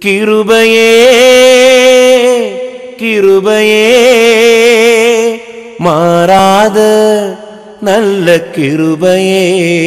கிருபையே கிருபையே மாறாத நல்ல கிருபையே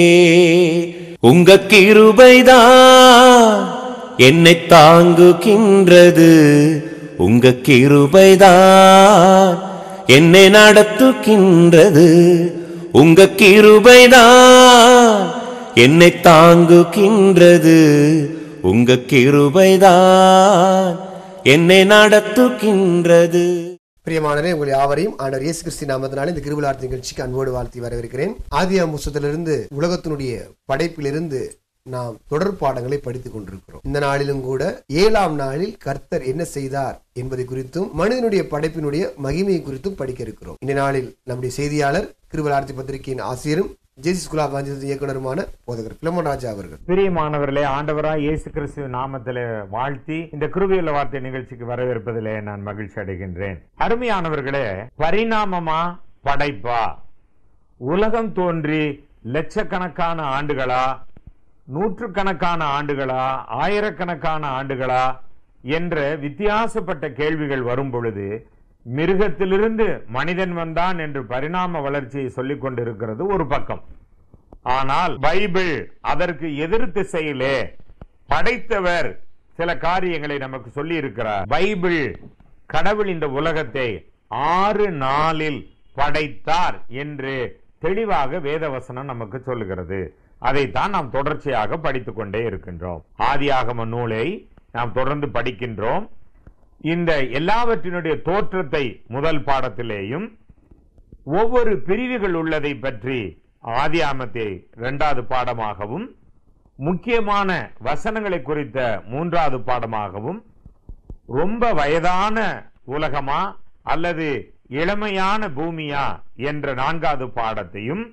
உங்க கிருபைதான் என்னை தாங்குகின்றது உங்க கிருபைதான் என்னை நடத்துகின்றது உங்க கிருபைதான் என்னை தாங்குகின்றது உங்க கிருபைதான் என்னை நடத்துகின்றது பிரியமானவரே உங்கள் யாவரையும் ஆண்டவர் இயேசு கிறிஸ்து நாமத்தினால இந்த கிருபலார்த்தி நிகழ்ச்சிக்கு அன்போடு வாழ்த்தி வரவேற்கிறேன் ஆதி அமுசத்திலிருந்து உலகத்தினுடைய படைப்பிலிருந்து நாம் தொடர் பாடங்களை படித்துக் கொண்டிருக்கிறோம் இந்த நாளிலும் கூட ஏழாம் நாளில் கர்த்தர் என்ன செய்தார் என்பதை குறித்தும் மனிதனுடைய படைப்பினுடைய மகிமையை குறித்தும் படிக்க இருக்கிறோம் இந்த நாளில் நம்முடைய செய்தியாளர் கிருபலார்த்தி பத்திரிகையின் ஆசிரியரும் ஜேசி ஸ்கூல் ஆஃப் ஆஞ்சல்ஸ் இயக்குனருமான போதகர் பிலமன் ராஜா அவர்கள் பிரியமானவர்களே ஆண்டவராய் இயேசு கிறிஸ்துவ நாமத்திலே வாழ்த்தி இந்த கிருபியுள்ள வார்த்தை நிகழ்ச்சிக்கு வரவேற்பதிலே நான் மகிழ்ச்சி அடைகின்றேன் அருமையானவர்களே பரிணாமமா படைப்பா உலகம் தோன்றி லட்சக்கணக்கான ஆண்டுகளா நூற்றுக்கணக்கான ஆண்டுகளா ஆயிரக்கணக்கான ஆண்டுகளா என்ற வித்தியாசப்பட்ட கேள்விகள் வரும் பொழுது மிருகத்திலிருந்து மனிதன் வந்தான் என்று பரிணாம வளர்ச்சியை சொல்லிக் கொண்டிருக்கிறது ஒரு பக்கம் ஆனால் பைபிள் அதற்கு எதிர் திசையிலே படைத்தவர் சில காரியங்களை நமக்கு சொல்லி இருக்கிறார் பைபிள் கடவுள் இந்த உலகத்தை ஆறு நாளில் படைத்தார் என்று தெளிவாக வேதவசனம் நமக்கு சொல்லுகிறது அதைத்தான் நாம் தொடர்ச்சியாக படித்துக் கொண்டே இருக்கின்றோம் ஆதியாகம நூலை நாம் தொடர்ந்து படிக்கின்றோம் இந்த எல்லாவற்றினுடைய தோற்றத்தை முதல் பாடத்திலேயும் ஒவ்வொரு பிரிவுகள் உள்ளதை பற்றி ஆதியாமத்தை இரண்டாவது பாடமாகவும் முக்கியமான வசனங்களை குறித்த மூன்றாவது பாடமாகவும் ரொம்ப வயதான உலகமா அல்லது இளமையான பூமியா என்ற நான்காவது பாடத்தையும்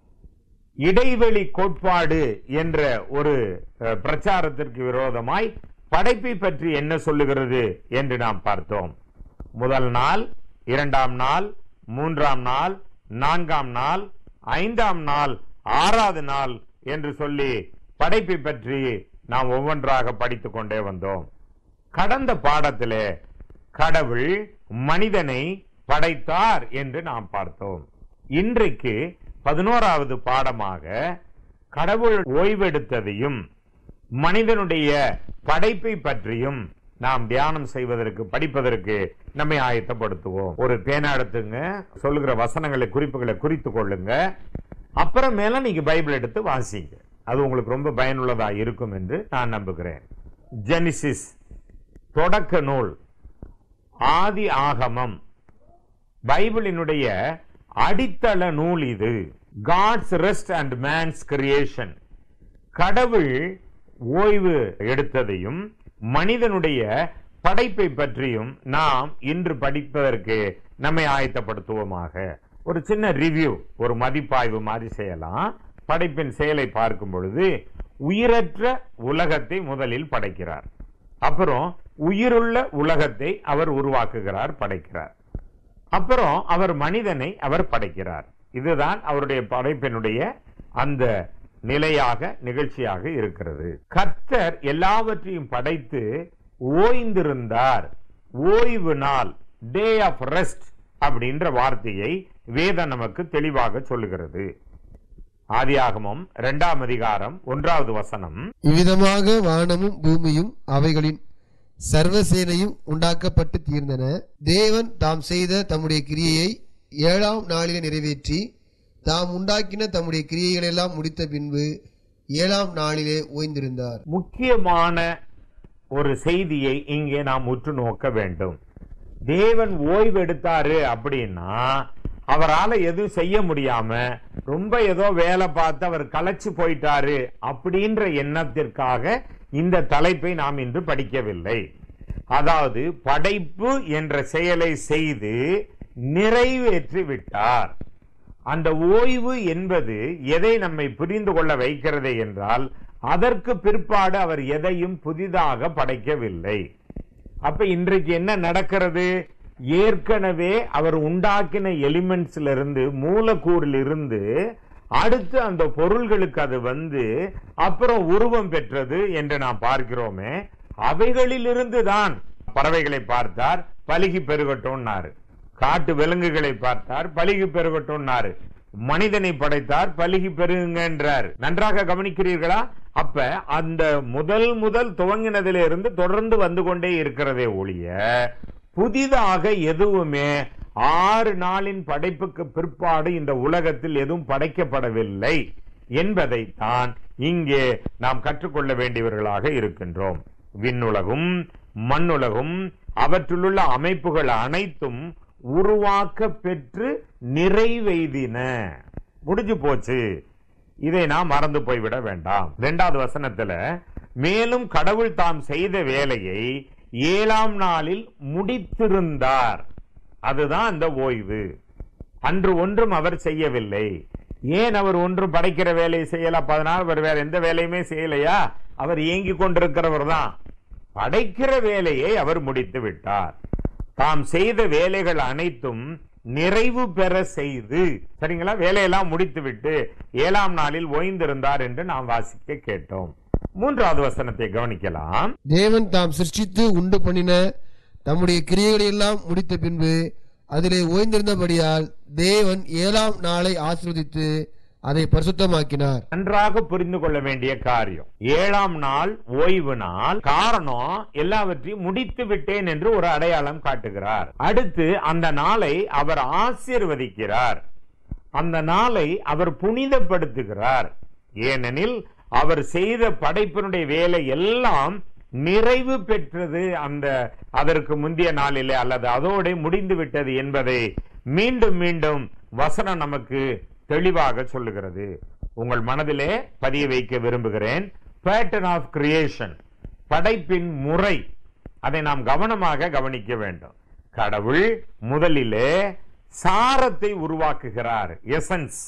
இடைவெளி கோட்பாடு என்ற ஒரு அஹ், பிரச்சாரத்திற்கு விரோதமாய் படைப்பை பற்றி என்ன சொல்லுகிறது என்று நாம் பார்த்தோம் முதல் நாள் இரண்டாம் நாள் மூன்றாம் நாள் நான்காம் நாள் ஐந்தாம் நாள் ஆறாவது நாள் என்று சொல்லி படைப்பை பற்றி நாம் ஒவ்வொன்றாக படித்துக் கொண்டே வந்தோம் கடந்த பாடத்திலே கடவுள் மனிதனை படைத்தார் என்று நாம் பார்த்தோம் இன்றைக்கு பதினோராவது பாடமாக கடவுள் ஓய்வெடுத்ததையும் மனிதனுடைய படைப்பை பற்றியும் நாம் தியானம் செய்வதற்கு படிப்பதற்கு நம்மை ஆயத்தப்படுத்துவோம் ஒரு பேனா எடுத்துங்க சொல்லுகிற வசனங்களை குறிப்புகளை குறித்து கொள்ளுங்க அப்புறமேல நீங்க பைபிள் எடுத்து வாசிங்க அது உங்களுக்கு ரொம்ப பயனுள்ளதா இருக்கும் என்று நான் நம்புகிறேன் ஜெனிசிஸ் தொடக்க நூல் ஆதி ஆகமம் பைபிளினுடைய அடித்தள நூல் இது God's rest and man's creation கடவுள் ஓய்வு எடுத்ததையும் மனிதனுடைய படைப்பை பற்றியும் நாம் இன்று படிப்பதற்கு நம்மை ஆயத்தப்படுத்துவோமாக ஒரு சின்ன ரிவ்யூ ஒரு மதிப்பாய்வு மாதிரி செய்யலாம் படைப்பின் செயலை பார்க்கும் பொழுது உயிரற்ற உலகத்தை முதலில் படைக்கிறார் அப்புறம் உயிருள்ள உலகத்தை அவர் உருவாக்குகிறார் படைக்கிறார் அப்புறம் அவர் மனிதனை அவர் படைக்கிறார் இதுதான் அவருடைய படைப்பினுடைய அந்த நிலையாக நிகழ்ச்சியாக இருக்கிறது கர்த்தர் எல்லாவற்றையும் படைத்து ஓய்ந்திருந்தார் ஓய்வு நாள் டே ஆஃப் ரெஸ்ட் அப்படின்ற வார்த்தையை வேதம் நமக்கு தெளிவாக சொல்லுகிறது ஆதியாகமம் இரண்டாம் அதிகாரம் ஒன்றாவது வசனம் இவ்விதமாக வானமும் பூமியும் அவைகளின் சர்வசேனையும் உண்டாக்கப்பட்டு தீர்ந்தன தேவன் தாம் செய்த தம்முடைய கிரியையை ஏழாம் நாளிலே நிறைவேற்றி தாம் உண்டாக்கின தம்முடைய கிரியைகளெல்லாம் முடித்த பின்பு ஏழாம் நாளிலே ஓய்ந்திருந்தார் முக்கியமான ஒரு செய்தியை இங்கே நாம் உற்று நோக்க வேண்டும் தேவன் ஓய்வு எடுத்தாரு அப்படின்னா அவரால எதுவும் செய்ய முடியாம ரொம்ப ஏதோ வேலை பார்த்து அவர் களைச்சு போயிட்டாரு அப்படின்ற எண்ணத்திற்காக இந்த தலைப்பை நாம் இன்று படிக்கவில்லை அதாவது படைப்பு என்ற செயலை செய்து நிறைவேற்றி விட்டார் அந்த ஓய்வு என்பது எதை நம்மை புரிந்து கொள்ள வைக்கிறது என்றால் அதற்கு பிற்பாடு அவர் எதையும் புதிதாக படைக்கவில்லை அப்ப இன்றைக்கு என்ன நடக்கிறது ஏற்கனவே அவர் உண்டாக்கின எலிமெண்ட்ஸ்ல இருந்து மூலக்கூறில் இருந்து அடுத்து அந்த பொருள்களுக்கு அது வந்து அப்புறம் உருவம் பெற்றது என்று நாம் பார்க்கிறோமே அவைகளிலிருந்து தான் பறவைகளை பார்த்தார் பலுகி பெருகட்டும்னாரு காட்டு விலங்குகளை பார்த்தார் பலுகி பெருகட்டும்னாரு மனிதனை படைத்தார் பலுகி பெருகுங்கன்றார் நன்றாக கவனிக்கிறீர்களா அப்ப அந்த முதல் முதல் துவங்கினதிலிருந்து தொடர்ந்து வந்து கொண்டே இருக்கிறதே ஒழிய புதிதாக எதுவுமே ஆறு நாளின் படைப்புக்கு பிற்பாடு இந்த உலகத்தில் எதுவும் படைக்கப்படவில்லை என்பதைத்தான் இங்கே நாம் கற்றுக்கொள்ள வேண்டியவர்களாக இருக்கின்றோம் விண்ணுலகும் மண்ணுலகும் அவற்றிலுள்ள அமைப்புகள் அனைத்தும் உருவாக்க பெற்று நிறைவெய்தின முடிஞ்சு போச்சு இதை நாம் மறந்து போய்விட வேண்டாம் இரண்டாவது வசனத்துல மேலும் கடவுள் தாம் செய்த வேலையை ஏழாம் நாளில் முடித்திருந்தார் அதுதான் அந்த ஓய்வு அன்று ஒன்றும் அவர் செய்யவில்லை ஏன் அவர் ஒன்றும் படைக்கிற வேலையை செய்யல பதினாறு அவர் வேற எந்த வேலையுமே செய்யலையா அவர் இயங்கிக் கொண்டிருக்கிறவர் தான் படைக்கிற வேலையை அவர் முடித்து விட்டார் தாம் செய்த வேலைகள் அனைத்தும் நிறைவு பெற செய்து சரிங்களா வேலையெல்லாம் முடித்து விட்டு ஏழாம் நாளில் ஓய்ந்திருந்தார் என்று நாம் வாசிக்க கேட்டோம் மூன்றாவது வசனத்தை கவனிக்கலாம் தேவன் தாம் சிருஷ்டித்து உண்டு பண்ணின தம்முடைய கிரியைகளை எல்லாம் முடித்த பின்பு அதிலே ஓய்ந்திருந்தபடியால் தேவன் ஏழாம் நாளை ஆசிர்வதித்து அதை பரிசுத்தமாக்கினார் நன்றாக புரிந்து கொள்ள வேண்டிய காரியம் ஏழாம் நாள் ஓய்வு நாள் காரணம் எல்லாவற்றையும் முடித்து விட்டேன் என்று ஒரு அடையாளம் காட்டுகிறார் அடுத்து அந்த நாளை அவர் ஆசீர்வதிக்கிறார் அந்த நாளை அவர் புனிதப்படுத்துகிறார் ஏனெனில் அவர் செய்த படைப்பினுடைய வேலை எல்லாம் நிறைவு பெற்றது அந்த அதற்கு முந்தைய நாளிலே அல்லது அதோட முடிந்து விட்டது என்பதை மீண்டும் மீண்டும் வசனம் நமக்கு தெளிவாக சொல்லுகிறது உங்கள் மனதிலே பதிய வைக்க விரும்புகிறேன் பேட்டர்ன் ஆஃப் கிரியேஷன் படைப்பின் முறை அதை நாம் கவனமாக கவனிக்க வேண்டும் கடவுள் முதலிலே சாரத்தை உருவாக்குகிறார் எசன்ஸ்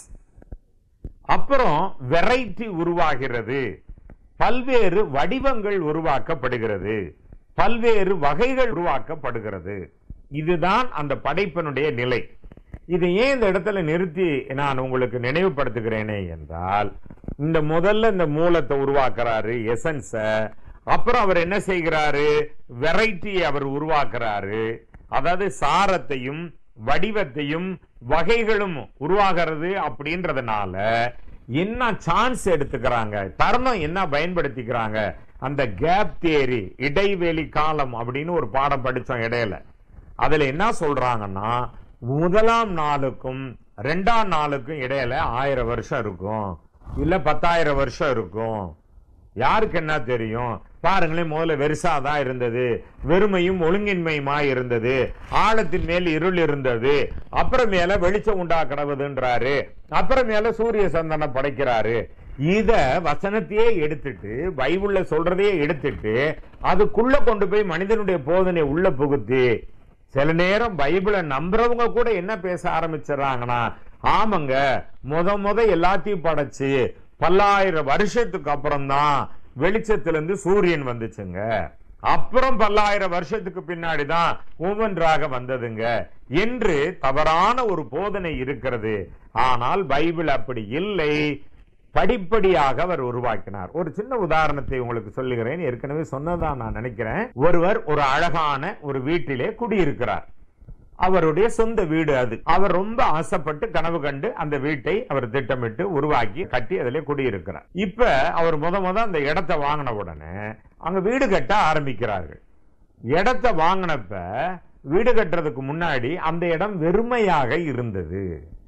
அப்புறம் வெரைட்டி உருவாகிறது பல்வேறு வடிவங்கள் உருவாக்கப்படுகிறது பல்வேறு வகைகள் உருவாக்கப்படுகிறது இதுதான் அந்த படைப்பினுடைய நிலை இதை ஏன் இந்த இடத்துல நிறுத்தி நான் உங்களுக்கு நினைவுபடுத்துகிறேனே என்றால் இந்த முதல்ல இந்த மூலத்தை உருவாக்குறாரு எசன்ஸ அப்புறம் அவர் என்ன செய்கிறாரு வெரைட்டியை அவர் உருவாக்குறாரு அதாவது சாரத்தையும் வடிவத்தையும் வகைகளும் உருவாகிறது அப்படின்றதுனால என்ன சான்ஸ் எடுத்துக்கிறாங்க தருணம் என்ன பயன்படுத்திக்கிறாங்க அந்த கேப் தியரி இடைவெளி காலம் அப்படின்னு ஒரு பாடம் படிச்சோம் இடையில அதுல என்ன சொல்றாங்கன்னா முதலாம் நாளுக்கும் ரெண்டாம் நாளுக்கும் இடையில ஆயிரம் வருஷம் இருக்கும் இல்ல பத்தாயிரம் வருஷம் இருக்கும் யாருக்கு என்ன தெரியும் பாருங்களேன் முதல்ல வெறுசாதான் இருந்தது வெறுமையும் ஒழுங்கின்மையுமா இருந்தது ஆழத்தின் மேல் இருள் இருந்தது அப்புறமேல வெளிச்சம் உண்டா கிடவுதுன்றாரு அப்புறமேல சூரிய சந்தனம் படைக்கிறாரு இத வசனத்தையே எடுத்துட்டு பைபிள்ல சொல்றதையே எடுத்துட்டு அதுக்குள்ள கொண்டு போய் மனிதனுடைய போதனை உள்ள புகுத்தி சில நேரம் பைபிளை நம்புறவங்க கூட என்ன பேச ஆரம்பிச்சிடறாங்கன்னா ஆமாங்க முத முத எல்லாத்தையும் படைச்சு பல்லாயிரம் வருஷத்துக்கு அப்புறம் தான் வெளிச்சத்திலிருந்து சூரியன் வந்துச்சுங்க அப்புறம் பல்லாயிரம் வருஷத்துக்கு பின்னாடி தான் ஒவ்வொன்றாக வந்ததுங்க என்று தவறான ஒரு போதனை இருக்கிறது ஆனால் பைபிள் அப்படி இல்லை படிப்படியாக அவர் உருவாக்கினார் ஒரு சின்ன உதாரணத்தை உங்களுக்கு சொல்லுகிறேன் ஏற்கனவே சொன்னதான் நான் நினைக்கிறேன் ஒருவர் ஒரு அழகான ஒரு வீட்டிலே குடியிருக்கிறார் அவருடைய சொந்த வீடு அது அவர் ரொம்ப ஆசைப்பட்டு கனவு கண்டு அந்த வீட்டை அவர் திட்டமிட்டு உருவாக்கி கட்டி அதிலே குடியிருக்கிறார் இப்ப அவர் முத முத அந்த இடத்தை வாங்கின உடனே அங்க வீடு கட்ட ஆரம்பிக்கிறார்கள் இடத்தை வாங்கினப்ப வீடு கட்டுறதுக்கு முன்னாடி அந்த இடம் வெறுமையாக இருந்தது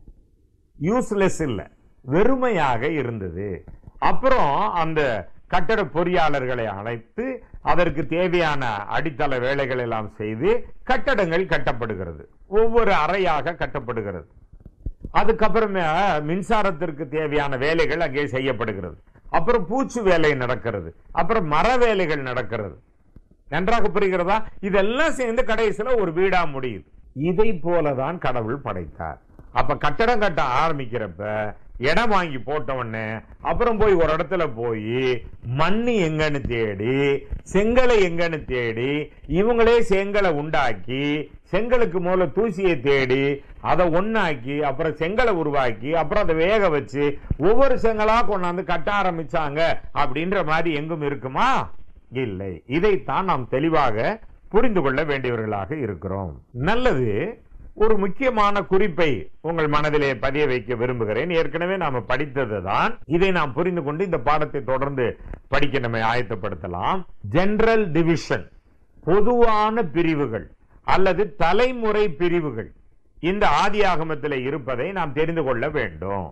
யூஸ்லெஸ் இல்ல வெறுமையாக இருந்தது அப்புறம் அந்த கட்டட பொறியாளர்களை அழைத்து அதற்கு தேவையான அடித்தள வேலைகள் எல்லாம் செய்து கட்டடங்கள் கட்டப்படுகிறது ஒவ்வொரு அறையாக கட்டப்படுகிறது அதுக்கப்புறமே மின்சாரத்திற்கு தேவையான வேலைகள் அங்கே செய்யப்படுகிறது அப்புறம் பூச்சு வேலை நடக்கிறது அப்புறம் மர வேலைகள் நடக்கிறது நன்றாக புரிகிறதா இதெல்லாம் சேர்ந்து கடைசியில ஒரு வீடா முடியுது இதை போலதான் கடவுள் படைத்தார் அப்ப கட்டடம் கட்ட ஆரம்பிக்கிறப்ப இடம் வாங்கி போட்ட உடனே அப்புறம் போய் ஒரு இடத்துல போய் மண்ணு எங்கன்னு தேடி செங்கலை எங்கன்னு தேடி இவங்களே செங்கலை உண்டாக்கி செங்கலுக்கு முதல்ல தூசியை தேடி அதை ஒண்ணாக்கி அப்புறம் செங்கலை உருவாக்கி அப்புறம் அதை வேக வச்சு ஒவ்வொரு செங்கலா கொண்டாந்து கட்ட ஆரம்பிச்சாங்க அப்படின்ற மாதிரி எங்கும் இருக்குமா இல்லை இதைத்தான் நாம் தெளிவாக புரிந்து கொள்ள வேண்டியவர்களாக இருக்கிறோம் நல்லது ஒரு முக்கியமான குறிப்பை உங்கள் மனதிலே பதிய வைக்க விரும்புகிறேன் ஏற்கனவே நாம படித்தது தான் இதை நாம் புரிந்து கொண்டு இந்த பாடத்தை தொடர்ந்து படிக்க நம்மை ஆயத்தப்படுத்தலாம் ஜெனரல் டிவிஷன் பொதுவான பிரிவுகள் அல்லது தலைமுறை பிரிவுகள் இந்த ஆதியாகமத்தில் இருப்பதை நாம் தெரிந்து கொள்ள வேண்டும்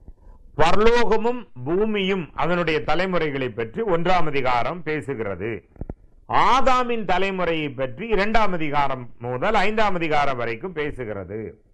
பரலோகமும் பூமியும் அதனுடைய தலைமுறைகளை பற்றி ஒன்றாம் அதிகாரம் பேசுகிறது ஆதாமின் தலைமுறையை பற்றி இரண்டாம் அதிகாரம் முதல் ஐந்தாம் அதிகாரம் வரைக்கும் பேசுகிறது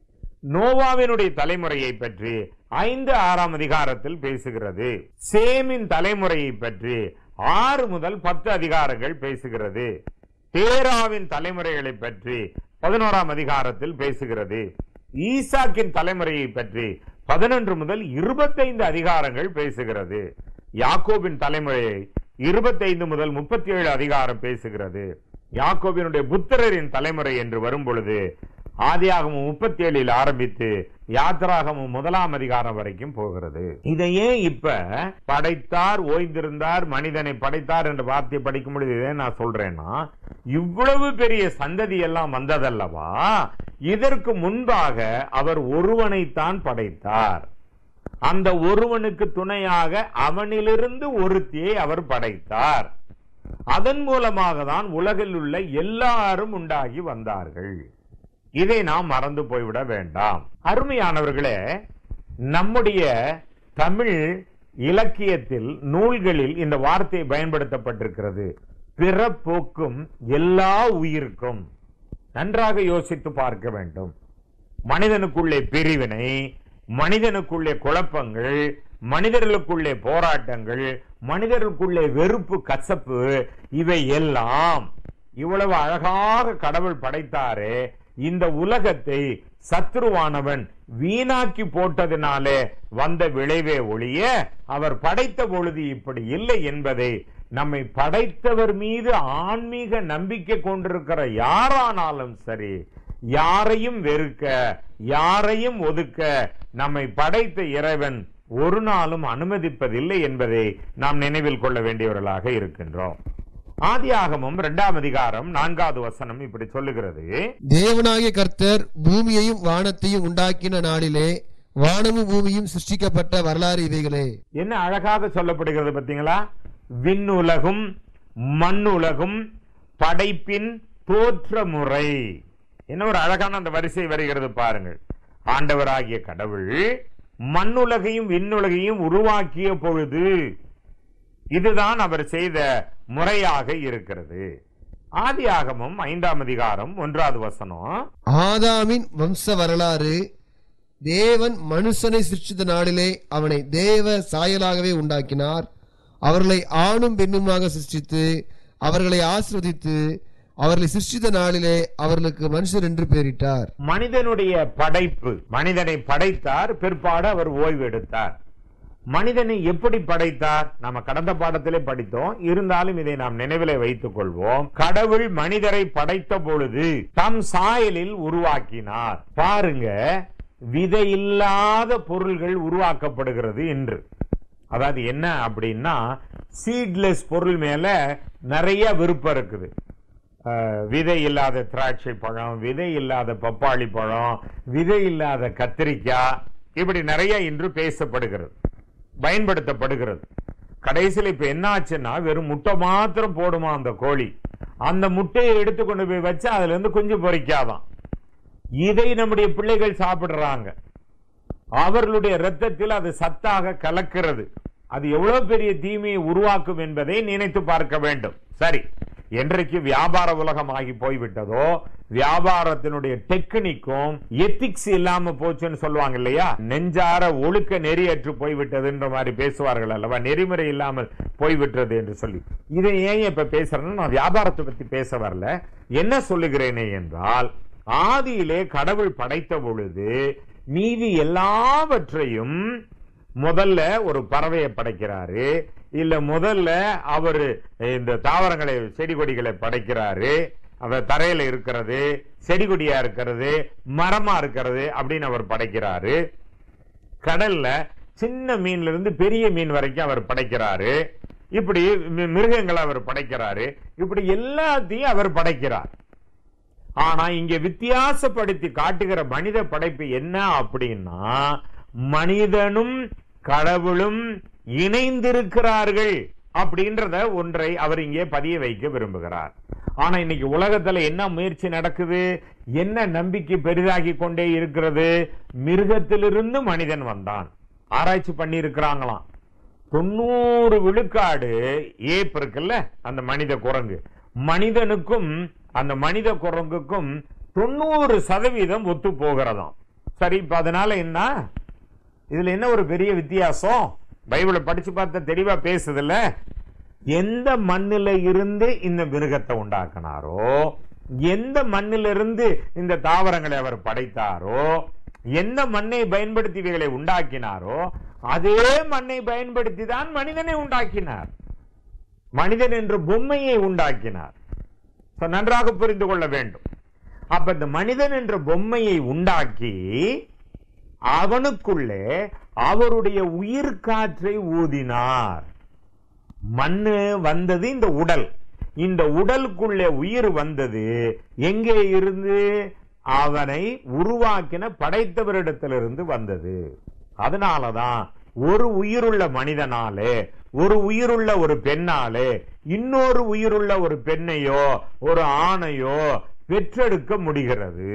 நோவாவினுடைய தலைமுறையை பற்றி ஐந்து ஆறாம் அதிகாரத்தில் பேசுகிறது சேமின் தலைமுறையை பற்றி ஆறு முதல் பத்து அதிகாரங்கள் பேசுகிறது தேராவின் தலைமுறைகளை பற்றி பதினோராம் அதிகாரத்தில் பேசுகிறது ஈசாக்கின் தலைமுறையை பற்றி பதினொன்று முதல் இருபத்தைந்து அதிகாரங்கள் பேசுகிறது யாக்கோபின் தலைமுறையை இருபத்தைந்து முதல் முப்பத்தி ஏழு அதிகாரம் பேசுகிறது யாக்கோபினுடைய புத்திரரின் தலைமுறை என்று வரும் பொழுது ஆதியாகமும் முப்பத்தி ஏழில் ஆரம்பித்து யாத்திராகமும் முதலாம் அதிகாரம் வரைக்கும் போகிறது இதை ஏன் இப்ப படைத்தார் ஓய்ந்திருந்தார் மனிதனை படைத்தார் என்ற வார்த்தையை படிக்கும் பொழுது இதை நான் சொல்றேன்னா இவ்வளவு பெரிய சந்ததி எல்லாம் வந்ததல்லவா இதற்கு முன்பாக அவர் ஒருவனைத்தான் படைத்தார் அந்த ஒருவனுக்கு துணையாக அவனிலிருந்து ஒருத்தியை அவர் படைத்தார் அதன் மூலமாக தான் உலகில் உள்ள எல்லாரும் உண்டாகி வந்தார்கள் இதை நாம் மறந்து போய்விட வேண்டாம் அருமையானவர்களே நம்முடைய தமிழ் இலக்கியத்தில் நூல்களில் இந்த வார்த்தை பயன்படுத்தப்பட்டிருக்கிறது பிறப்போக்கும் எல்லா உயிருக்கும் நன்றாக யோசித்து பார்க்க வேண்டும் மனிதனுக்குள்ளே பிரிவினை மனிதனுக்குள்ளே குழப்பங்கள் மனிதர்களுக்குள்ளே போராட்டங்கள் மனிதர்களுக்குள்ளே வெறுப்பு கசப்பு இவை எல்லாம் இவ்வளவு அழகாக கடவுள் படைத்தாரே இந்த உலகத்தை சத்ருவானவன் வீணாக்கி போட்டதினாலே வந்த விளைவே ஒழிய அவர் படைத்த பொழுது இப்படி இல்லை என்பதை நம்மை படைத்தவர் மீது ஆன்மீக நம்பிக்கை கொண்டிருக்கிற யாரானாலும் சரி யாரையும் வெறுக்க யாரையும் ஒதுக்க நம்மை படைத்த இறைவன் ஒரு நாளும் அனுமதிப்பதில்லை என்பதை நாம் நினைவில் கொள்ள வேண்டியவர்களாக இருக்கின்றோம் ஆதியாகமும் இரண்டாம் அதிகாரம் நான்காவது வசனம் இப்படி சொல்லுகிறது தேவனாகிய கர்த்தர் பூமியையும் வானத்தையும் உண்டாக்கின நாளிலே வானமும் பூமியும் சிருஷ்டிக்கப்பட்ட வரலாறு இவைகளே என்ன அழகாக சொல்லப்படுகிறது பார்த்தீங்களா விண்ணுலகும் மண்ணுலகும் படைப்பின் தோற்ற முறை என்ன ஒரு அழகான அந்த வரிசை வருகிறது பாருங்கள் ஆண்டவராகிய கடவுள் மண்ணுலகையும் விண்ணுலகையும் உருவாக்கிய பொழுது இதுதான் அவர் செய்த முறையாக இருக்கிறது ஆதியாகமம் ஐந்தாம் அதிகாரம் ஒன்றாவது வசனம் ஆதாமின் வம்ச வரலாறு தேவன் மனுஷனை சிருஷ்டித்த நாளிலே அவனை தேவ சாயலாகவே உண்டாக்கினார் அவர்களை ஆணும் பெண்ணுமாக சிருஷ்டித்து அவர்களை ஆசிர்வதித்து அவர்களை சிருஷ்டித்த நாளிலே அவர்களுக்கு மனுஷர் என்று பெயரிட்டார் மனிதனுடைய படைப்பு மனிதனை படைத்தார் பிற்பாடு அவர் ஓய்வு எடுத்தார் மனிதனை எப்படி படைத்தார் நம்ம கடந்த பாடத்திலே படித்தோம் இருந்தாலும் இதை நாம் நினைவிலே வைத்துக் கொள்வோம் கடவுள் மனிதரை படைத்த பொழுது தம் சாயலில் உருவாக்கினார் பாருங்க விதையில்லாத பொருள்கள் உருவாக்கப்படுகிறது என்று அதாவது என்ன அப்படின்னா சீட்லெஸ் பொருள் மேல நிறைய விருப்பம் இருக்குது அஹ், விதை இல்லாத திராட்சை பழம் விதை இல்லாத பப்பாளி பழம் விதை இல்லாத கத்திரிக்காய் இப்படி நிறைய இன்று பேசப்படுகிறது பயன்படுத்தப்படுகிறது கடைசியில் இப்ப என்ன ஆச்சுன்னா வெறும் முட்டை மாத்திரம் போடுமா அந்த கோழி அந்த முட்டையை எடுத்து கொண்டு போய் வச்சு அதுல இருந்து குஞ்சு பொறிக்காதான் இதை நம்முடைய பிள்ளைகள் சாப்பிடுறாங்க அவர்களுடைய இரத்தத்தில் அது சத்தாக கலக்கிறது அது எவ்வளவு பெரிய தீமையை உருவாக்கும் என்பதை நினைத்து பார்க்க வேண்டும் சரி என்றைக்கு வியாபார உலகம் ஆகி போய்விட்டதோ வியாபாரத்தினுடைய டெக்னிக்கும் எத்திக்ஸ் இல்லாம போச்சுன்னு சொல்லுவாங்க இல்லையா நெஞ்சார ஒழுக்க நெறியற்று போய்விட்டதுன்ற மாதிரி பேசுவார்கள் அல்லவா நெறிமுறை இல்லாமல் போய்விட்டது என்று சொல்லி இதை ஏன் இப்ப பேசுறேன்னா நான் வியாபாரத்தை பத்தி பேச வரல என்ன சொல்லுகிறேனே என்றால் ஆதியிலே கடவுள் படைத்த பொழுது மீதி எல்லாவற்றையும் முதல்ல ஒரு பறவையை படைக்கிறாரு இல்ல முதல்ல அவர் இந்த தாவரங்களை செடி கொடிகளை படைக்கிறாரு அவர் தரையில இருக்கிறது செடி கொடியா இருக்கிறது மரமா இருக்கிறது அப்படின்னு அவர் படைக்கிறாரு கடல்ல சின்ன மீன்ல இருந்து பெரிய மீன் வரைக்கும் அவர் படைக்கிறாரு இப்படி மி- மிருகங்களை அவர் படைக்கிறாரு இப்படி எல்லாத்தையும் அவர் படைக்கிறார் ஆனா இங்க வித்தியாசப்படுத்தி காட்டுகிற மனித படைப்பு என்ன அப்படின்னா மனிதனும் கடவுளும் இணைந்திருக்கிறார்கள் அப்படின்றத ஒன்றை அவர் இங்கே பதிய வைக்க விரும்புகிறார் ஆனா இன்னைக்கு உலகத்துல என்ன முயற்சி நடக்குது என்ன நம்பிக்கை பெரிதாகி கொண்டே இருக்கிறது மிருகத்திலிருந்து மனிதன் வந்தான் ஆராய்ச்சி பண்ணி இருக்கிறாங்களாம் தொண்ணூறு விழுக்காடு ஏப் இருக்குல்ல அந்த மனித குரங்கு மனிதனுக்கும் அந்த மனித குரங்குக்கும் தொண்ணூறு சதவீதம் ஒத்து போகிறதாம் சரி இப்ப அதனால என்ன இதுல என்ன ஒரு பெரிய வித்தியாசம் பைபிளை படிச்சு பார்த்தா தெளிவா பேசுதுல்ல எந்த மண்ணில இருந்து இந்த மிருகத்தை உண்டாக்குனாரோ எந்த மண்ணில இருந்து இந்த தாவரங்களை அவர் படைத்தாரோ எந்த மண்ணை பயன்படுத்தி இவைகளை உண்டாக்கினாரோ அதே மண்ணை பயன்படுத்தி தான் மனிதனை உண்டாக்கினார் மனிதன் என்ற பொம்மையை உண்டாக்கினார் So, நன்றாக புரிந்து கொள்ள வேண்டும் அப்ப இந்த மனிதன் என்ற பொம்மையை உண்டாக்கி அவனுக்குள்ளே அவருடைய உயிர் காற்றை ஊதினார் மண்ணு வந்தது இந்த உடல் இந்த உடலுக்குள்ளே உயிர் வந்தது எங்கே இருந்து அவனை உருவாக்கின படைத்தவரிடத்திலிருந்து வந்தது அதனாலதான் ஒரு உயிருள்ள மனிதனாலே ஒரு உயிருள்ள ஒரு பெண்ணாலே இன்னொரு உயிருள்ள ஒரு பெண்ணையோ ஒரு ஆணையோ பெற்றெடுக்க முடிகிறது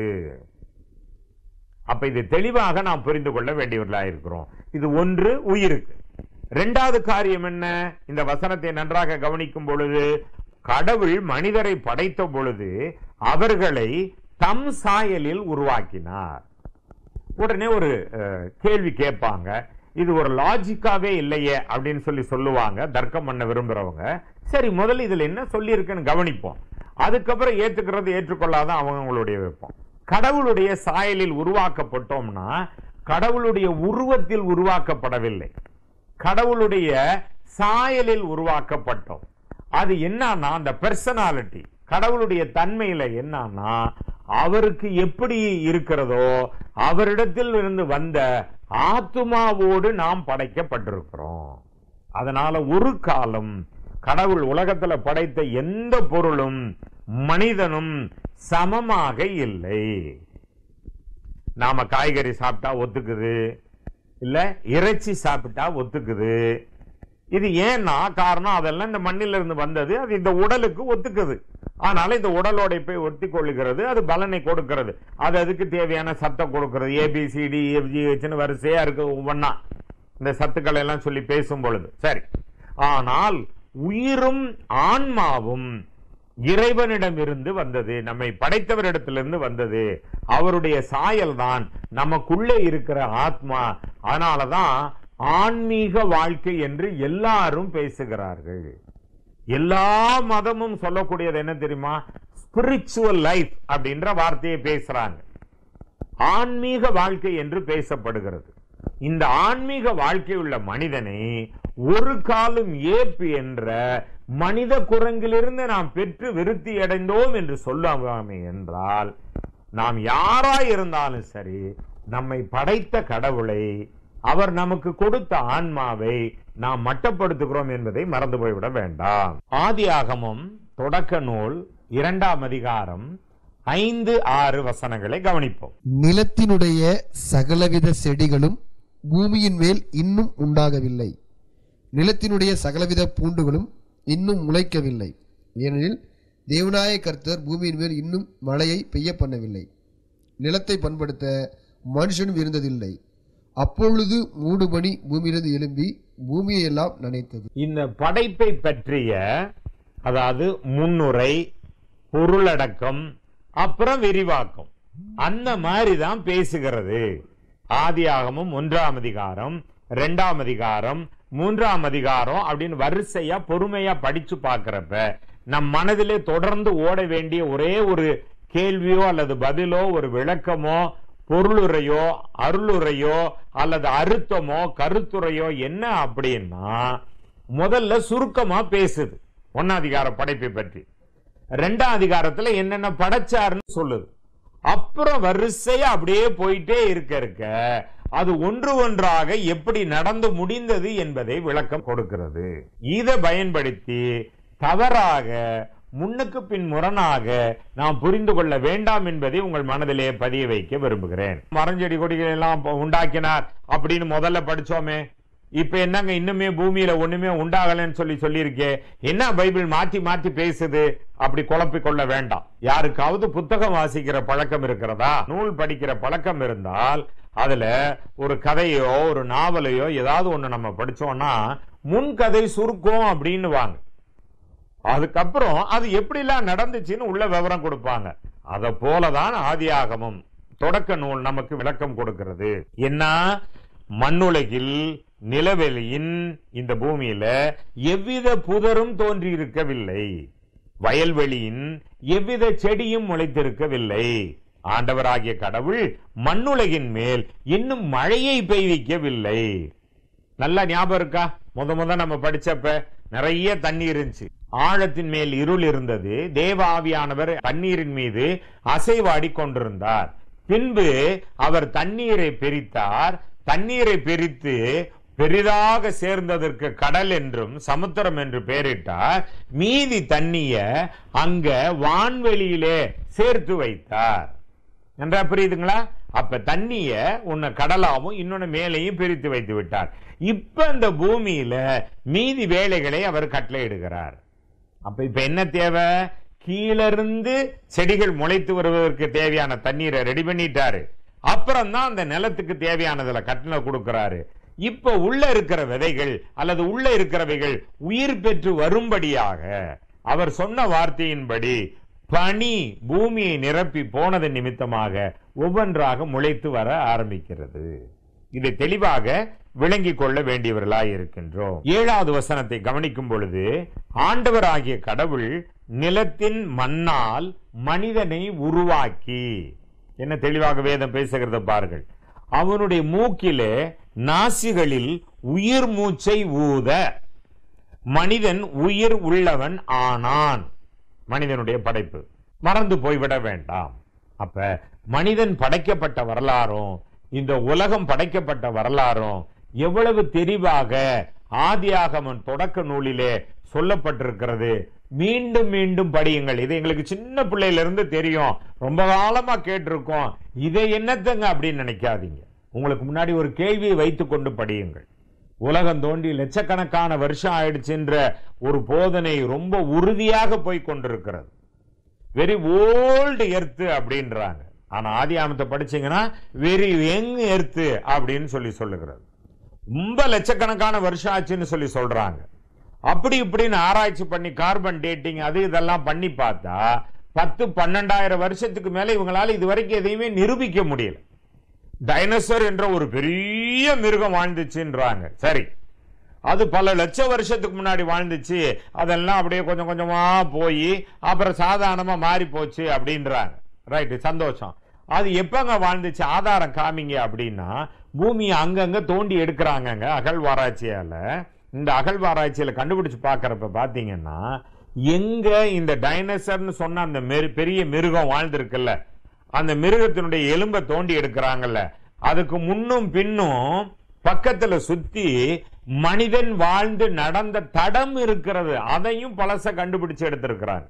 அப்ப இது தெளிவாக நாம் புரிந்து கொள்ள வேண்டியவர்களா இருக்கிறோம் இது ஒன்று உயிருக்கு இரண்டாவது காரியம் என்ன இந்த வசனத்தை நன்றாக கவனிக்கும் பொழுது கடவுள் மனிதரை படைத்த பொழுது அவர்களை தம் சாயலில் உருவாக்கினார் உடனே ஒரு அஹ், கேள்வி கேட்பாங்க இது ஒரு லாஜிக்காவே இல்லையே அப்படின்னு சொல்லி சொல்லுவாங்க தர்க்கம் பண்ண விரும்புறவங்க சரி முதல்ல இதுல என்ன சொல்லி இருக்குன்னு கவனிப்போம் அதுக்கப்புறம் ஏத்துக்கிறது ஏற்றுக்கொள்ளாத அவங்களுடைய விருப்பம் கடவுளுடைய சாயலில் உருவாக்கப்பட்டோம்னா கடவுளுடைய உருவத்தில் உருவாக்கப்படவில்லை கடவுளுடைய சாயலில் உருவாக்கப்பட்டோம் அது என்னன்னா அந்த பெர்சனாலிட்டி கடவுளுடைய தன்மையில என்னன்னா அவருக்கு எப்படி இருக்கிறதோ அவரிடத்தில் இருந்து வந்த ஆத்துமாவோடு நாம் படைக்கப்பட்டிருக்கிறோம் அதனால ஒரு காலம் கடவுள் உலகத்துல படைத்த எந்த பொருளும் மனிதனும் சமமாக இல்லை நாம காய்கறி சாப்பிட்டா ஒத்துக்குது இல்ல இறைச்சி சாப்பிட்டா ஒத்துக்குது இது ஏன்னா காரணம் அதெல்லாம் இந்த மண்ணில இருந்து வந்தது அது இந்த உடலுக்கு ஒத்துக்குது ஆனால இந்த உடலோட போய் ஒட்டி கொள்ளுகிறது அது பலனை கொடுக்கிறது அது அதுக்கு தேவையான சத்தம் கொடுக்கிறது ஏபிசிடி எஃப்ஜிஹெச்னு வரிசையா இருக்கு ஒவ்வொன்னா இந்த சத்துக்களை எல்லாம் சொல்லி பேசும் பொழுது சரி ஆனால் உயிரும் ஆன்மாவும் இறைவனிடமிருந்து வந்தது நம்மை படைத்தவரிடத்திலிருந்து வந்தது அவருடைய சாயல் தான் நமக்குள்ளே இருக்கிற ஆத்மா அதனாலதான் ஆன்மீக வாழ்க்கை என்று எல்லாரும் பேசுகிறார்கள் எல்லா மதமும் சொல்லக்கூடியது என்ன தெரியுமா ஸ்பிரிச்சுவல் லைஃப் அப்படின்ற வார்த்தையை பேசுறாங்க ஆன்மீக வாழ்க்கை என்று பேசப்படுகிறது இந்த ஆன்மீக வாழ்க்கை உள்ள மனிதனை ஒரு காலம் ஏப்பு என்ற மனித குரங்கிலிருந்து நாம் பெற்று விருத்தி அடைந்தோம் என்று சொல்லாமே என்றால் நாம் யாராய் இருந்தாலும் சரி நம்மை படைத்த கடவுளை அவர் நமக்கு கொடுத்த ஆன்மாவை நாம் மட்டப்படுத்துகிறோம் என்பதை மறந்து போய்விட வேண்டாம் ஆதியாகமம் தொடக்க நூல் இரண்டாம் அதிகாரம் ஐந்து ஆறு வசனங்களை கவனிப்போம் நிலத்தினுடைய சகலவித செடிகளும் பூமியின் மேல் இன்னும் உண்டாகவில்லை நிலத்தினுடைய சகலவித பூண்டுகளும் இன்னும் முளைக்கவில்லை ஏனெனில் தேவனாய கர்த்தர் பூமியின் மேல் இன்னும் மழையை பெய்ய பண்ணவில்லை நிலத்தை பண்படுத்த மனுஷனும் இருந்ததில்லை அப்பொழுது மூடுபனி பூமியிலிருந்து எழும்பி பூமியை எல்லாம் நனைத்தது இந்த படைப்பை பற்றிய அதாவது முன்னுரை பொருளடக்கம் அப்புறம் விரிவாக்கம் அந்த மாதிரி தான் பேசுகிறது ஆதியாகமும் ஒன்றாம் அதிகாரம் ரெண்டாம் அதிகாரம் மூன்றாம் அதிகாரம் அப்படின்னு வரிசையா பொறுமையா படிச்சு பார்க்கிறப்ப நம் மனதிலே தொடர்ந்து ஓட வேண்டிய ஒரே ஒரு கேள்வியோ அல்லது பதிலோ ஒரு விளக்கமோ பொருளுரையோ அருளுரையோ அல்லது அறுத்தமோ கருத்துரையோ என்ன அப்படின்னா முதல்ல சுருக்கமா பேசுது ஒன்னாதிகார படைப்பை பற்றி ரெண்டாம் அதிகாரத்துல என்னென்ன படைச்சாருன்னு சொல்லுது அப்புறம் வரிசையா அப்படியே போயிட்டே இருக்க இருக்க அது ஒன்று ஒன்றாக எப்படி நடந்து முடிந்தது என்பதை விளக்கம் கொடுக்கிறது இதை பயன்படுத்தி தவறாக முன்னுக்கு பின் முரணாக நாம் புரிந்து கொள்ள வேண்டாம் என்பதை உங்கள் மனதிலே பதிய வைக்க விரும்புகிறேன் மரஞ்செடி கொடிகள் எல்லாம் உண்டாக்கினார் அப்படின்னு முதல்ல படிச்சோமே இப்ப என்னங்க இன்னுமே பூமியில ஒண்ணுமே உண்டாகலன்னு சொல்லி சொல்லியிருக்கே என்ன பைபிள் மாத்தி மாத்தி பேசுது அப்படி குழப்பிக் கொள்ள வேண்டாம் யாருக்காவது புத்தகம் வாசிக்கிற பழக்கம் இருக்கிறதா நூல் படிக்கிற பழக்கம் இருந்தால் அதுல ஒரு கதையோ ஒரு நாவலையோ ஏதாவது ஒண்ணு நம்ம படிச்சோம்னா முன்கதை சுருக்கம் அப்படின்னு வாங்க அதுக்கப்புறம் அது எப்படிலாம் நடந்துச்சுன்னு உள்ள விவரம் கொடுப்பாங்க அத போலதான் ஆதியாகமம் தொடக்க நூல் நமக்கு விளக்கம் கொடுக்கிறது என்ன மண்ணுலகில் நிலவெளியின் இந்த பூமியில எவ்வித புதரும் தோன்றி இருக்கவில்லை வயல்வெளியின் எவ்வித செடியும் முளைத்திருக்கவில்லை ஆண்டவராகிய கடவுள் மண்ணுலகின் மேல் இன்னும் மழையை பெய்விக்கவில்லை நல்லா ஞாபகம் இருக்கா முத முத நம்ம படிச்சப்ப நிறைய தண்ணீர் இருந்துச்சு ஆழத்தின் மேல் இருள் இருந்தது தேவ ஆவியானவர் தண்ணீரின் மீது அசைவாடி கொண்டிருந்தார் பின்பு அவர் தண்ணீரை பிரித்தார் தண்ணீரை பிரித்து பெரிதாக சேர்ந்ததற்கு கடல் என்றும் சமுத்திரம் என்று பெயரிட்டார் மீதி தண்ணிய அங்க வான்வெளியிலே சேர்த்து வைத்தார் நன்றா புரியுதுங்களா அப்ப தண்ணிய உன்னை கடலாவும் இன்னொன்னு மேலையும் பிரித்து வைத்து விட்டார் இப்ப இந்த பூமியில மீதி வேலைகளை அவர் கட்டளையிடுகிறார் அப்ப இப்ப என்ன தேவை கீழிருந்து செடிகள் முளைத்து வருவதற்கு தேவையான தண்ணீரை ரெடி பண்ணிட்டாரு அப்புறம் தான் அந்த நிலத்துக்கு தேவையானதுல கட்டளை கொடுக்கிறாரு இப்ப உள்ள இருக்கிற விதைகள் அல்லது உள்ள இருக்கிறவைகள் உயிர் பெற்று வரும்படியாக அவர் சொன்ன வார்த்தையின்படி பனி பூமியை நிரப்பி போனது நிமித்தமாக ஒவ்வொன்றாக முளைத்து வர ஆரம்பிக்கிறது இதை தெளிவாக விளங்கிக் கொள்ள வேண்டியவர்களாய் இருக்கின்றோம் ஏழாவது வசனத்தை கவனிக்கும் பொழுது ஆண்டவராகிய கடவுள் நிலத்தின் மண்ணால் மனிதனை உருவாக்கி என்ன தெளிவாக வேதம் பேசுகிறத பாருங்கள் அவனுடைய மூக்கிலே நாசிகளில் உயிர் மூச்சை ஊத மனிதன் உயிர் உள்ளவன் ஆனான் மனிதனுடைய படைப்பு மறந்து போய்விட வேண்டாம் அப்ப மனிதன் படைக்கப்பட்ட வரலாறும் இந்த உலகம் படைக்கப்பட்ட வரலாறும் எவ்வளவு தெளிவாக ஆதியாகமன் தொடக்க நூலிலே சொல்லப்பட்டிருக்கிறது மீண்டும் மீண்டும் படியுங்கள் இது எங்களுக்கு சின்ன பிள்ளையில இருந்து தெரியும் ரொம்ப காலமா கேட்டிருக்கோம் இதை என்னத்தங்க அப்படின்னு நினைக்காதீங்க உங்களுக்கு முன்னாடி ஒரு கேள்வியை வைத்துக் கொண்டு படியுங்கள் உலகம் தோண்டி லட்சக்கணக்கான வருஷம் ஆயிடுச்சுன்ற ஒரு போதனை ரொம்ப உறுதியாக போய் கொண்டிருக்கிறது வெரி ஓல்டு எர்த்து அப்படின்றாங்க ஆனா ஆதியாமத்தை படிச்சீங்கன்னா வெரி யங் எர்த்து அப்படின்னு சொல்லி சொல்லுகிறது ரொம்ப லட்சக்கணக்கான வருஷம் ஆச்சுன்னு சொல்லி சொல்றாங்க அப்படி இப்படின்னு ஆராய்ச்சி பண்ணி கார்பன் டேட்டிங் அது இதெல்லாம் பண்ணி பார்த்தா பத்து பன்னெண்டாயிரம் வருஷத்துக்கு மேல இவங்களால இது வரைக்கும் எதையுமே நிரூபிக்க முடியல டைனோசர் என்ற ஒரு பெரிய மிருகம் வாழ்ந்துச்சுன்றாங்க சரி அது பல லட்ச வருஷத்துக்கு முன்னாடி வாழ்ந்துச்சு அதெல்லாம் அப்படியே கொஞ்சம் கொஞ்சமா போய் அப்புறம் சாதாரணமா மாறி போச்சு அப்படின்றாங்க ரைட்டு சந்தோஷம் அது எப்பங்க வாழ்ந்துச்சு ஆதாரம் காமிங்க அப்படின்னா பூமியை அங்கங்க தோண்டி எடுக்கிறாங்கங்க அகழ்வாராய்ச்சியால இந்த அகழ்வாராய்ச்சியில கண்டுபிடிச்சு பார்க்கறப்ப பாத்தீங்கன்னா எங்க இந்த டைனோசர்னு சொன்ன அந்த மெரு- பெரிய மிருகம் வாழ்ந்திருக்குல்ல அந்த மிருகத்தினுடைய எலும்பை தோண்டி எடுக்கிறாங்கல்ல அதுக்கு முன்னும் பின்னும் பக்கத்துல சுத்தி மனிதன் வாழ்ந்து நடந்த தடம் இருக்கிறது அதையும் பழச கண்டுபிடிச்சு எடுத்திருக்கிறாங்க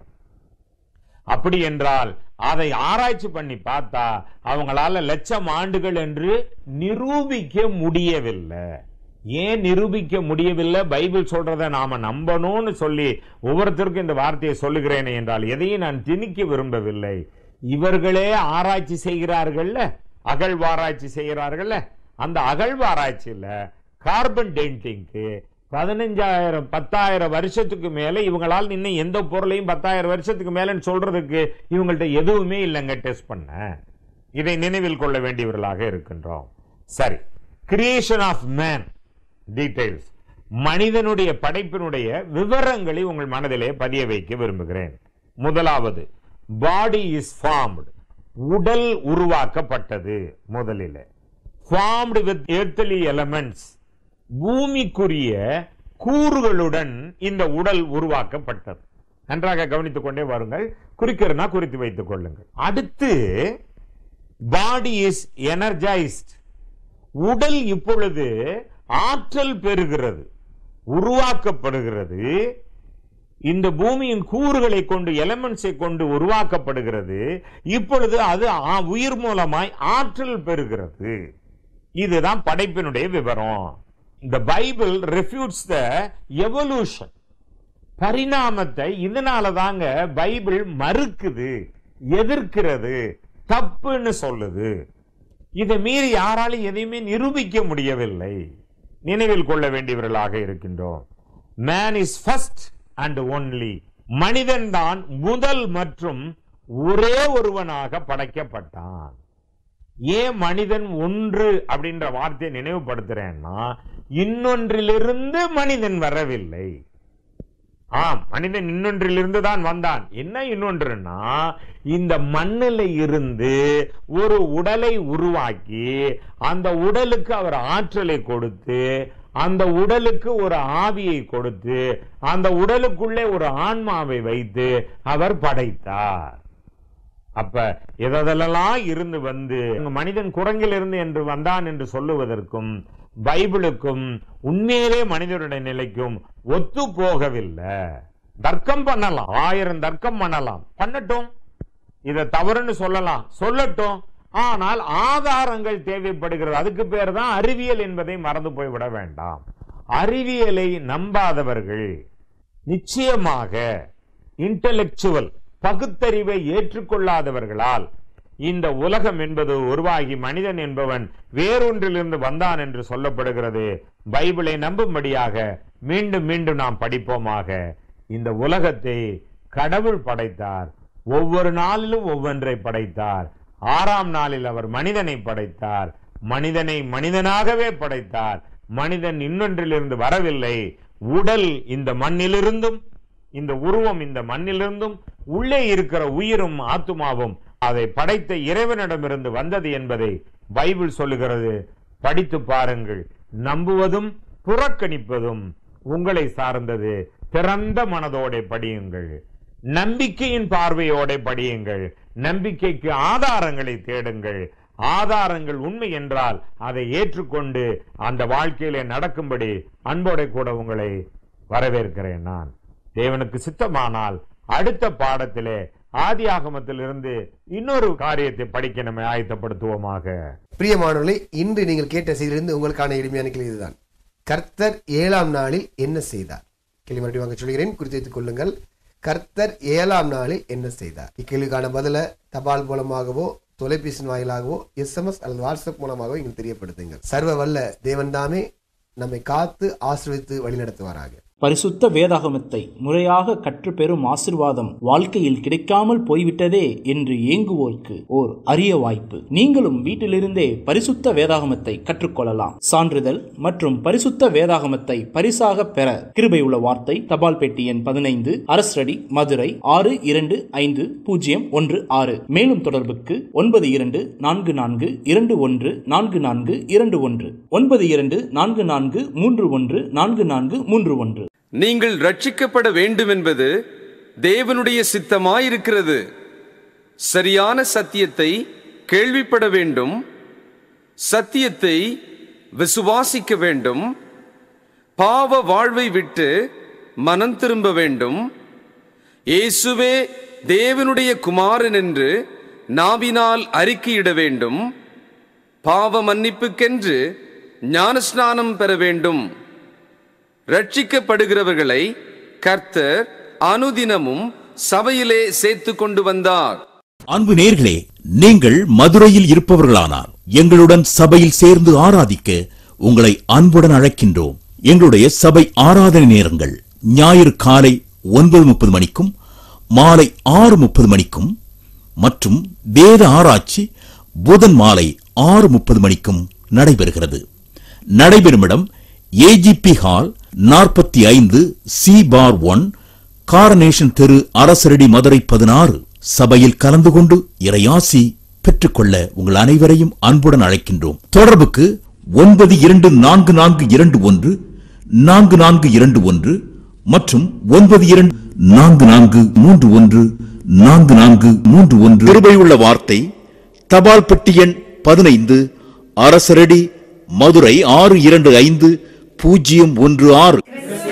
அப்படி என்றால் அதை ஆராய்ச்சி பண்ணி பார்த்தா அவங்களால லட்சம் ஆண்டுகள் என்று நிரூபிக்க முடியவில்லை ஏன் நிரூபிக்க முடியவில்லை பைபிள் சொல்றதை நாம நம்பணும்னு சொல்லி ஒவ்வொருத்தருக்கும் இந்த வார்த்தையை சொல்லுகிறேனே என்றால் எதையும் நான் திணிக்க விரும்பவில்லை இவர்களே ஆராய்ச்சி செய்கிறார்கள்ல அகழ்வாராய்ச்சி செய்கிறார்கள்ல அந்த அகழ்வாராய்ச்சியில கார்பன் டென்டிங்க்கு பதினஞ்சாயிரம் பத்தாயிரம் வருஷத்துக்கு மேல இவங்களால் இன்னும் எந்த பொருளையும் பத்தாயிரம் வருஷத்துக்கு மேலன்னு சொல்றதுக்கு இவங்கள்ட்ட எதுவுமே இல்லைங்க டெஸ்ட் பண்ண இதை நினைவில் கொள்ள வேண்டியவர்களாக இருக்கின்றோம் சரி கிரியேஷன் ஆஃப் மேன் டீடைல்ஸ் மனிதனுடைய படைப்பினுடைய விவரங்களை உங்கள் மனதிலே பதிய வைக்க விரும்புகிறேன் முதலாவது பாடி இஸ் ஃபார்ம்டு உடல் உருவாக்கப்பட்டது முதலில் ஃபார்ம்டு வித் எர்த்லி எலமெண்ட்ஸ் பூமிக்குரிய கூறுகளுடன் இந்த உடல் உருவாக்கப்பட்டது நன்றாக கவனித்துக் கொண்டே வாருங்கள் குறிக்கிறனா குறித்து வைத்துக் கொள்ளுங்கள் அடுத்து பாடி இஸ் எனர்ஜைஸ்ட் உடல் இப்பொழுது ஆற்றல் பெறுகிறது உருவாக்கப்படுகிறது இந்த பூமியின் கூறுகளை கொண்டு எலமெண்ட்ஸை கொண்டு உருவாக்கப்படுகிறது இப்பொழுது அது ஆ- உயிர் மூலமாய் ஆற்றல் பெறுகிறது இதுதான் படைப்பினுடைய விவரம் இந்த பைபிள் ரெஃப்யூட்ஸ் த எவல்யூஷன் பரிணாமத்தை இதனால தாங்க பைபிள் மறுக்குது எதிர்க்கிறது தப்புன்னு சொல்லுது இதை மீறி யாராலும் எதையுமே நிரூபிக்க முடியவில்லை நினைவில் கொள்ள வேண்டியவர்களாக இருக்கின்றோம் man is first and only மனிதன் தான் முதல் மற்றும் ஒரே ஒருவனாக படைக்கப்பட்டான் ஏன் மனிதன் ஒன்று அப்படின்ற வார்த்தையை நினைவுபடுத்துறேன்னா இன்னொன்றிலிருந்து மனிதன் வரவில்லை ஆம் மனிதன் இன்னொன்றிலிருந்து தான் வந்தான் என்ன இன்னொன்றுன்னா இந்த மண்ணில் இருந்து ஒரு உடலை உருவாக்கி அந்த உடலுக்கு அவர் ஆற்றலை கொடுத்து அந்த உடலுக்கு ஒரு ஆவியை கொடுத்து அந்த உடலுக்குள்ளே ஒரு ஆன்மாவை வைத்து அவர் படைத்தார் அப்ப எதெல்லாம் இருந்து வந்து மனிதன் குரங்கில் இருந்து என்று வந்தான் என்று சொல்லுவதற்கும் பைபிளுக்கும் உண்மையிலே மனிதனுடைய நிலைக்கும் ஒத்து போகவில்லை தர்க்கம் பண்ணலாம் ஆயிரம் தர்க்கம் பண்ணலாம் பண்ணட்டும் இதை தவறுன்னு சொல்லலாம் சொல்லட்டும் ஆனால் ஆதாரங்கள் தேவைப்படுகிறது அதுக்கு பேர் தான் அறிவியல் என்பதை மறந்து போய்விட வேண்டாம் அறிவியலை நம்பாதவர்கள் நிச்சயமாக இன்டலெக்சுவல் பகுத்தறிவை ஏற்றுக்கொள்ளாதவர்களால் இந்த உலகம் என்பது உருவாகி மனிதன் என்பவன் வேறொன்றிலிருந்து வந்தான் என்று சொல்லப்படுகிறது பைபிளை நம்பும்படியாக மீண்டும் மீண்டும் நாம் படிப்போமாக இந்த உலகத்தை கடவுள் படைத்தார் ஒவ்வொரு நாளிலும் ஒவ்வொன்றை படைத்தார் ஆறாம் நாளில் அவர் மனிதனை படைத்தார் மனிதனை மனிதனாகவே படைத்தார் மனிதன் இன்னொன்றிலிருந்து வரவில்லை உடல் இந்த மண்ணிலிருந்தும் இந்த உருவம் இந்த மண்ணிலிருந்தும் உள்ளே இருக்கிற உயிரும் ஆத்துமாவும் அதை படைத்த இறைவனிடமிருந்து வந்தது என்பதை பைபிள் சொல்லுகிறது படித்து பாருங்கள் நம்புவதும் புறக்கணிப்பதும் உங்களை சார்ந்தது திறந்த மனதோட படியுங்கள் நம்பிக்கையின் பார்வையோட படியுங்கள் நம்பிக்கைக்கு ஆதாரங்களை தேடுங்கள் ஆதாரங்கள் உண்மை என்றால் அதை ஏற்றுக்கொண்டு அந்த வாழ்க்கையிலே நடக்கும்படி அன்போட கூட உங்களை வரவேற்கிறேன் நான் தேவனுக்கு சித்தமானால் அடுத்த பாடத்திலே ஆதியாகமத்திலிருந்து இன்னொரு காரியத்தை படிக்க நம்ம ஆயத்தப்படுத்துவோமாக பிரியமானவர்களே இன்று நீங்கள் கேட்ட செய்தியிலிருந்து உங்களுக்கான எளிமையான கேள்வி இதுதான் கர்த்தர் ஏழாம் நாளில் என்ன செய்தார் கேள்வி மறுபடியும் வாங்க சொல்கிறேன் குறித்து வைத்துக் கொள்ளுங்கள் கர்த்தர் ஏழாம் நாளில் என்ன செய்தார் இக்கேள்விக்கான பதில தபால் மூலமாகவோ தொலைபேசி வாயிலாகவோ எஸ்எம்எஸ் அல்லது வாட்ஸ்அப் மூலமாகவோ எங்களுக்கு தெரியப்படுத்துங்கள் சர்வ வல்ல தேவன் தாமே நம்மை காத்து ஆசிர்வித்து வழிநடத்துவாராக பரிசுத்த வேதாகமத்தை முறையாக கற்றுப்பெறும் ஆசிர்வாதம் வாழ்க்கையில் கிடைக்காமல் போய்விட்டதே என்று ஏங்குவோருக்கு ஓர் அரிய வாய்ப்பு நீங்களும் வீட்டிலிருந்தே பரிசுத்த வேதாகமத்தை கற்றுக்கொள்ளலாம் சான்றிதழ் மற்றும் பரிசுத்த வேதாகமத்தை பரிசாக பெற கிருபை உள்ள வார்த்தை தபால் பெட்டி எண் பதினைந்து அரசடி மதுரை ஆறு இரண்டு ஐந்து பூஜ்ஜியம் ஒன்று ஆறு மேலும் தொடர்புக்கு ஒன்பது இரண்டு நான்கு நான்கு இரண்டு ஒன்று நான்கு நான்கு இரண்டு ஒன்று ஒன்பது இரண்டு நான்கு நான்கு மூன்று ஒன்று நான்கு நான்கு மூன்று ஒன்று நீங்கள் ரட்சிக்கப்பட வேண்டும் என்பது தேவனுடைய சித்தமாயிருக்கிறது சரியான சத்தியத்தை கேள்விப்பட வேண்டும் சத்தியத்தை விசுவாசிக்க வேண்டும் பாவ வாழ்வை விட்டு மனம் திரும்ப வேண்டும் இயேசுவே தேவனுடைய குமாரன் என்று நாவினால் அறிக்கையிட வேண்டும் பாவ மன்னிப்புக்கென்று ஞானஸ்நானம் பெற வேண்டும் ரட்சிக்கப்படுகிறவர்களை கர்த்தர் அனுதினமும் சபையிலே சேர்த்து கொண்டு வந்தார் அன்பு நேர்களே நீங்கள் மதுரையில் இருப்பவர்களானால் எங்களுடன் சபையில் சேர்ந்து ஆராதிக்க உங்களை அன்புடன் அழைக்கின்றோம் எங்களுடைய சபை ஆராதனை நேரங்கள் ஞாயிறு காலை ஒன்பது முப்பது மணிக்கும் மாலை ஆறு முப்பது மணிக்கும் மற்றும் வேத ஆராய்ச்சி புதன் மாலை ஆறு முப்பது மணிக்கும் நடைபெறுகிறது நடைபெறும் இடம் ஏஜிபி ஹால் நாற்பத்தி ஐந்து சி பார் ஒன் காரனேஷன் தெரு அரசரடி மதுரை பதினாறு சபையில் கலந்து கொண்டு இறையாசி பெற்றுக்கொள்ள உங்கள் அனைவரையும் அன்புடன் அழைக்கின்றோம் தொடர்புக்கு ஒன்பது இரண்டு நான்கு நான்கு இரண்டு ஒன்று நான்கு நான்கு இரண்டு ஒன்று மற்றும் ஒன்பது இரண்டு நான்கு நான்கு மூன்று ஒன்று நான்கு நான்கு மூன்று ஒன்று கிருபையுள்ள வார்த்தை தபால் பெட்டி எண் பதினைந்து அரசரடி மதுரை ஆறு இரண்டு ஐந்து பூஜ்ஜியம் ஒன்று ஆறு